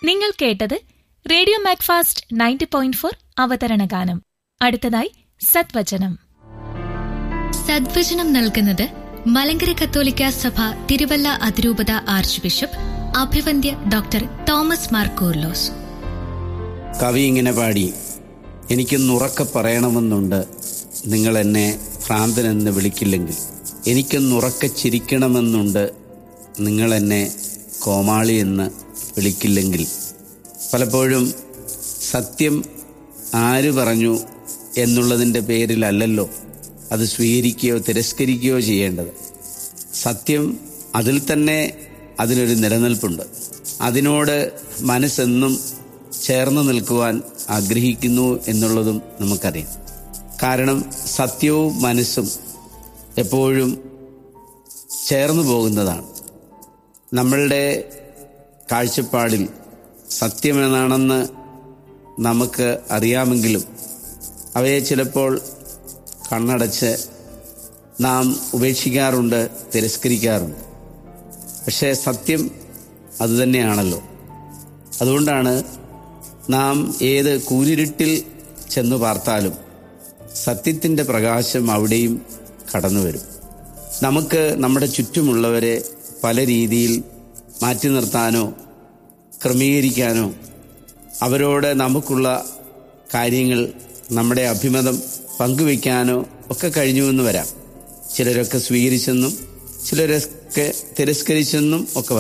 നിങ്ങൾ കേട്ടത് radio Macfast ninety point four അവതരണ ഗാനം അടുത്തതായി സത്വചനം സദ്വചനം നൽകുന്നത് മലങ്കര കത്തോലിക്ക സഭ തിരുവല്ല അതിരൂപത ആർച്ച് ബിഷപ്പ് അഭിവന്ദ്യ ഡോക്ടർ തോമസ് മാർ കൂർലോസ് കവി ഇങ്ങനെ പാടി എനിക്കൊന്നുറക്കെ പറയണമെന്നുണ്ട് നിങ്ങൾ എന്നെ ഭ്രാന്തനെന്ന് വിളിക്കില്ലെങ്കിൽ എനിക്കൊന്നുറക്കെ ചിരിക്കണമെന്നുണ്ട് നിങ്ങൾ എന്നെ കോമാളി എന്ന് വിളിക്കില്ലെങ്കിൽ പലപ്പോഴും സത്യം ആര് പറഞ്ഞു എന്നുള്ളതിൻ്റെ പേരിലല്ലല്ലോ അത് സ്വീകരിക്കുകയോ തിരസ്കരിക്കുകയോ ചെയ്യേണ്ടത് സത്യം അതിൽ തന്നെ അതിനൊരു നിലനിൽപ്പുണ്ട് അതിനോട് മനസ്സെന്നും ചേർന്ന് നിൽക്കുവാൻ ആഗ്രഹിക്കുന്നു എന്നുള്ളതും നമുക്കറിയാം കാരണം സത്യവും മനസ്സും എപ്പോഴും ചേർന്നു പോകുന്നതാണ് നമ്മളുടെ കാഴ്ചപ്പാടിൽ സത്യമെന്നാണെന്ന് നമുക്ക് അറിയാമെങ്കിലും അവയെ ചിലപ്പോൾ കണ്ണടച്ച് നാം ഉപേക്ഷിക്കാറുണ്ട് തിരസ്കരിക്കാറുണ്ട് പക്ഷേ സത്യം അതുതന്നെയാണല്ലോ അതുകൊണ്ടാണ് നാം ഏത് കൂരിരുട്ടിൽ ചെന്നു പാർത്താലും സത്യത്തിൻ്റെ പ്രകാശം അവിടെയും കടന്നു വരും നമുക്ക് നമ്മുടെ ചുറ്റുമുള്ളവരെ പല രീതിയിൽ മാറ്റി നിർത്താനോ ക്രമീകരിക്കാനോ അവരോട് നമുക്കുള്ള കാര്യങ്ങൾ നമ്മുടെ അഭിമതം പങ്കുവെക്കാനോ ഒക്കെ കഴിഞ്ഞുവെന്ന് വരാം ചിലരൊക്കെ സ്വീകരിച്ചെന്നും ചിലരൊക്കെ തിരസ്കരിച്ചെന്നും ഒക്കെ